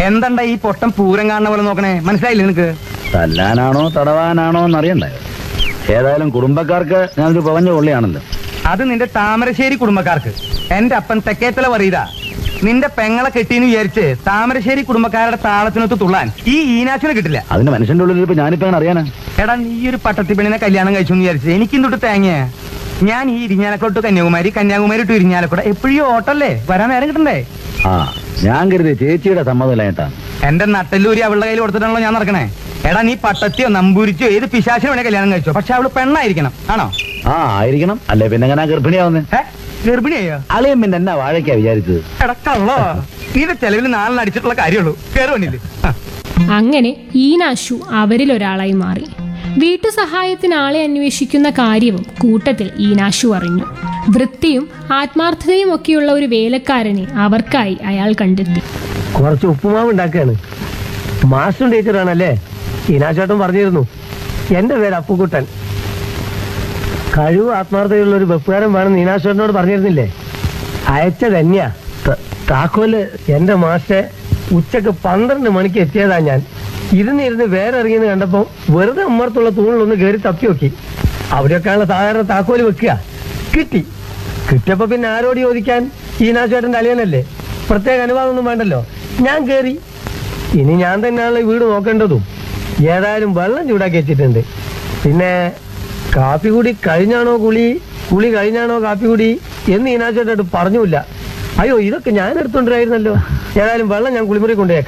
എന്തണ്ട ഈ പൊട്ടം പൂരം കാണുന്ന പോലെ നോക്കണേ മനസ്സിലായില്ലേ നിനക്ക് തല്ലാനാണോ തടവാനാണോ എന്നറിയണ്ടേ ഏതായാലും കുടുംബക്കാർക്ക് ഞാനൊരു പവഞ്ഞ കൊള്ളിയാണല്ലോ അത് നിന്റെ താമരശ്ശേരി കുടുംബക്കാർക്ക് എന്റെ അപ്പൻ തെക്കേത്തല പറയതാ നിന്റെ പെങ്ങളെ കെട്ടിന്ന് വിചാരിച്ച് താമരശ്ശേരി കുടുംബക്കാരുടെ താളത്തിനൊത്ത് തുള്ളാൻ ഈ ഈനാശിനെ കിട്ടില്ല അതിന് മനുഷ്യന്റെ ഉള്ളിൽ ഇപ്പൊ ഞാനിപ്പോ എങ്ങനെ അറിയാനാ എടാ നീ ഒരു പട്ടത്തി പെണ്ണിനെ കല്യാണം കഴിച്ചു എന്ന് വിചാരിച്ചു എനിക്കും തൊട്ട് തേങ്ങ ഞാൻ ഈ ഇരിഞ്ഞാലക്കോട്ട് കന്യാകുമാരി കന്യാകുമാരി ടു ഇരിഞ്ഞാലക്കോട് എപ്പോഴും ഓട്ടല്ലേ വരാൻ നേരം കിട്ടണ്ടേ ആ ഞാൻ കരുതി ചേച്ചിയുടെ സമ്മതമില്ലായിട്ടാ എന്റെ നട്ടല്ലൂരി അവളുടെ കയ്യിൽ കൊടുത്തിട്ടാണല്ലോ ഞാൻ നടക്കണേ എടാ നീ പട്ടത്തിയോ നമ്പൂരിച്ചോ ഏത് പിശാചിനെ വേണേ കല്യാണം കഴിച്ചോ പക്ഷെ അവള് പെണ്ണായിരിക്കണം ആണോ ആ ആയിരിക്കണം അല്ലേ പിന്നെ എങ്ങനെ ഗർഭിണിയാവുന്നേ ഏ ഗർഭിണിയോ അളിയൻ പിന്നെ എന്നാ വാഴയ്ക്കാ വിചാരിച്ചത് എടാ കള്ളോ നീന്റെ ചെലവിൽ നാലിന് അടിച്ചിട്ടുള്ള കാര്യമുള്ളൂ കേറുവണില്ലേ അങ്ങനെ ഈനാശു അവരിൽ ഒരാളായി മാറി വീട്ടു സഹായത്തിന് ആളെ അന്വേഷിക്കുന്ന കാര്യവും കൂട്ടത്തിൽ ഈനാശു അറിഞ്ഞു വൃത്തിയും ആത്മാർത്ഥതയും ഒക്കെയുള്ള ഒരു വേലക്കാരനെ അവർക്കായി അയാൾ കണ്ടെത്തി കുറച്ച് ഉപ്പുമാവ് ഉണ്ടാക്കുകയാണ് മാസ്റ്റർ ടീച്ചറാണല്ലേ ഈനാശേട്ടൻ പറഞ്ഞിരുന്നു എന്റെ പേര് അപ്പുക്കുട്ടൻ കഴിവ് ആത്മാർത്ഥതയുള്ള ഒരു വെപ്പുകാരൻ വേണം ഈനാശേട്ടനോട് പറഞ്ഞിരുന്നില്ലേ അയച്ച തന്നെയാ ത- താക്കോല് എന്റെ മാസ്റ്റെ ഉച്ചക്ക് പന്ത്രണ്ട് മണിക്ക് എത്തിയതാ ഞാൻ ഇരുന്നിരുന്ന് വേറെ ഇറങ്ങിയെന്ന് കണ്ടപ്പോ വെറുതെ അമ്മർത്തുള്ള തൂണിലൊന്ന് കയറി തപ്പി നോക്കി അവിടെയൊക്കെയുള്ള സാധാരണ താക്കോല് വെക്കുക കിട്ടി കിട്ടിയപ്പോ പിന്നെ ആരോട് ചോദിക്കാൻ ഈനാശേട്ടന്റെ അളിയനല്ലേ പ്രത്യേക അനുവാദമൊന്നും വേണ്ടല്ലോ ഞാൻ കയറി ഇനി ഞാൻ തന്നെയാണല്ലോ ഈ വീട് നോക്കേണ്ടതും ഏതായാലും വെള്ളം ചൂടാക്കി വെച്ചിട്ടുണ്ട് പിന്നെ കാപ്പി കൂടി കഴിഞ്ഞാണോ കുളി കുളി കഴിഞ്ഞാണോ കാപ്പി കൂടി എന്ന് ഈനാശേട്ടായിട്ട് പറഞ്ഞില്ല അയ്യോ ഇതൊക്കെ ഞാൻ എടുത്തോണ്ടിരായിരുന്നല്ലോ ഏതായാലും വെള്ളം ഞാൻ കുളിമുറി കൊണ്ടുപോയി